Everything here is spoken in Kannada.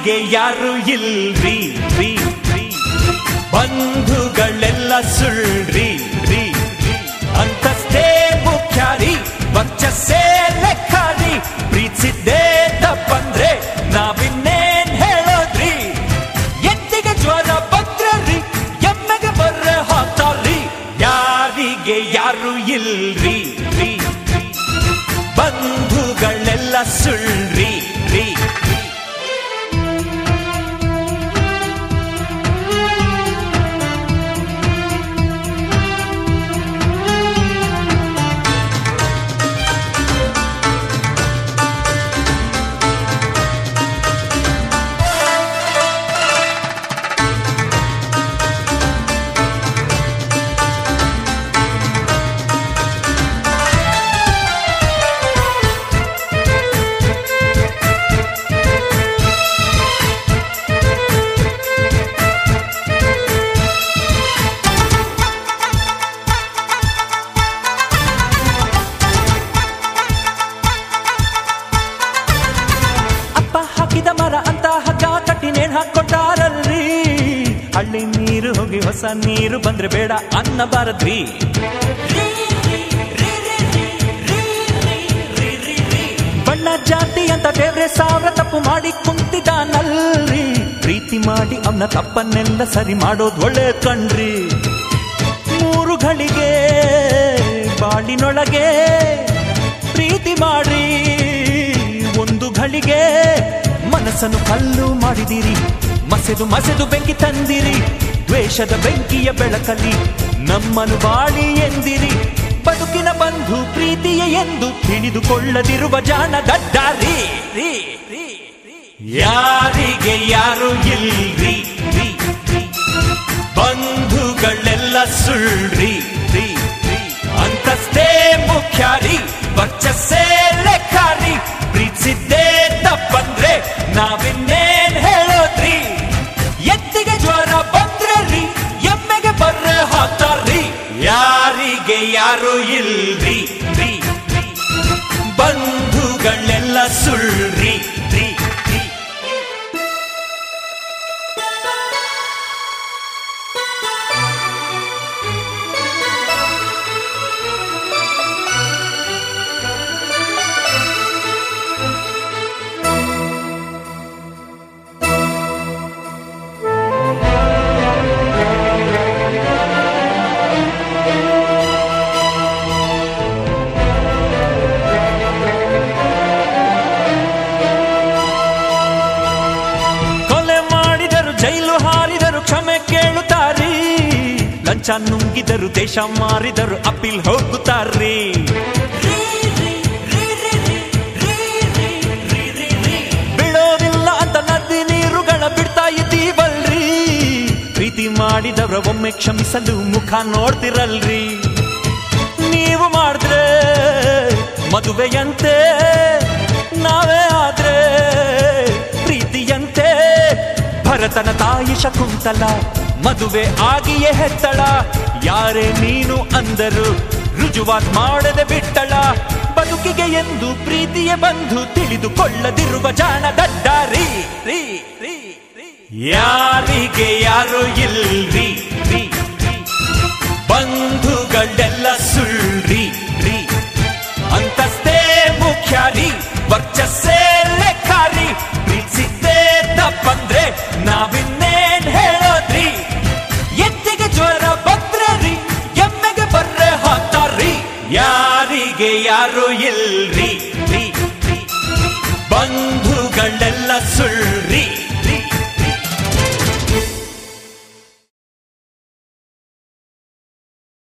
ಯಾರಿಗೆ ಯಾರು ಇಲ್ರಿ ರೀ ರೀ ಬಂಧುಗಳೆಲ್ಲ ಸುಳ್ರಿ ರೀ ಅಂತಸ್ತೇ ಮುಖ್ಯ ರೀ ವರ್ಚಸ್ಸೇ ಲೆಕ್ಕ ರೀ ಪ್ರೀತಿಸಿದ್ದೇ ತಪ್ಪಂದ್ರೆ ನಾವಿನ್ನೇನ್ ಹೇಳೋದ್ರಿ ಎತ್ತಿಗೆ ಜ್ವರ ಬಂದ್ರಿ ಎಮ್ಮೆಗೆ ಬರ್ರೆ ಹಾಕ್ತಾರ್ರಿ ಯಾರಿಗೆ ಯಾರು ಇಲ್ರಿ ರೀ ಬಂಧುಗಳೆಲ್ಲ ಸುಳ್ರಿ ರೀ ಅಪ್ಪ ಹಾಕಿದ ಮರ ಅಂತ ಹಗ್ಗ ಕಟ್ಟಿ ನೇಣ್ ಹಾಕೊಟ್ಟಾರಲ್ರಿ ಹಳ್ಳಿ ನೀರು ಹೋಗಿ ಹೊಸ ನೀರು ಬಂದ್ರೆ ಬೇಡ ಅನ್ನಬಾರದ್ರಿ ಬಣ್ಣ ಜಾತಿ ಅಂತ ದೇವ್ರೆ ಸಾವಿರ ತಪ್ಪು ಮಾಡಿ ಕುಂತಿದಾನಲ್ರಿ ಪ್ರೀತಿ ಮಾಡಿ ಅವನ ತಪ್ಪನ್ನೆಲ್ಲ ಸರಿ ಮಾಡೋದು ಒಳ್ಳೆ ಕಣ್ರಿ ಮೂರು ಗಳಿಗೆ ಬಾಳಿನೊಳಗೆ ಪ್ರೀತಿ ಮಾಡ್ರಿ ಒಂದು ಘಳಿಗೆ ಮನಸ್ಸನ್ನು ಕಲ್ಲು ಮಾಡಿದಿರಿ ಮಸೆದು ಮಸೆದು ಬೆಂಕಿ ತಂದಿರಿ ದ್ವೇಷದ ಬೆಂಕಿಯ ಬೆಳಕಲ್ಲಿ ನಮ್ಮನ್ನು ಬಾಳಿ ಎಂದಿರಿ ಬದುಕಿನ ಬಂಧು ಪ್ರೀತಿಯ ಎಂದು ತಿಳಿದುಕೊಳ್ಳದಿರುವ ಜಾಣ ದಡ್ಡಾರಿ ರೀ, ರೀ, ರೀ. ಯಾರಿಗೆ ಯಾರು ಇಲ್ರಿ ರೀ, ರೀ. ಬಂಧುಗಳೆಲ್ಲ ಸುಳ್ರಿ ರೀ, ರೀ. ಅಂತಸ್ತೇ ಮುಖ್ಯ ರೀ ವರ್ಚಸ್ಸೇ ಲೆಕ್ಕ ರೀ ಪ್ರೀತಿಸಿದ್ದೇ ತಪ್ಪಂದ್ರೆ ನಾವಿನ್ನೇನ್ ಹೇಳೋದ್ರಿ ಎತ್ತಿಗೆ ಜ್ವರ ಬಂದ್ರೆ ರೀ ಎಮ್ಮೆಗೆ ಬರ್ರೆ ಹಾಕ್ತಾರ್ರಿ ಯಾರಿಗೆ ಯಾರು ಇಲ್ರಿ ರೀ, ರೀ. ಬಂಧುಗಳೆಲ್ಲ ಸುಳ್ರಿ ರೀ, ರೀ. ಕೊಲೆ ಮಾಡಿದರು ಜೈಲು ಹಾರಿದರು ಕ್ಷಮೆ ಕೇಳುತ್ತಾರಿ ಲಂಚ ನುಂಗಿದರು ದೇಶ ಮಾರಿದರು ಅಪೀಲ್ ಹೋಗುತ್ತಾರ್ರಿ ಬಿಡೋದಿಲ್ಲ ಅಂತ ನದಿ ನೀರುಗಳ ಬಿಡ್ತಾ ಇದ್ದೀವಲ್ರಿ ಪ್ರೀತಿ ಮಾಡಿದವರ ಒಮ್ಮೆ ಕ್ಷಮಿಸಲು ಮುಖ ನೋಡ್ತಿರಲ್ರಿ ನೀವು ಮಾಡಿದ್ರೆ ಮದುವೆಯಂತೆ ನಾವೇ ಆದ್ರೆ ಪ್ರೀತಿಯಂತೆ ಭರತನ ತಾಯಿ ಶಕುಂತಲ ಮದುವೆ ಆಗಿಯೇ ಹೆತ್ತಳ ಯಾರೇ ನೀನು ಅಂದರು ರುಜುವಾತ್ ಮಾಡದೆ ಬಿಟ್ಟಳ ಬದುಕಿಗೆ ಎಂದು ಪ್ರೀತಿಯ ಬಂಧು ತಿಳಿದುಕೊಳ್ಳದಿರುವ ಜಾಣ ದಡ್ಡ ರೀ ರೀ ರೀ ರೀ. ಯಾರಿಗೆ ಯಾರು ಇಲ್ರಿ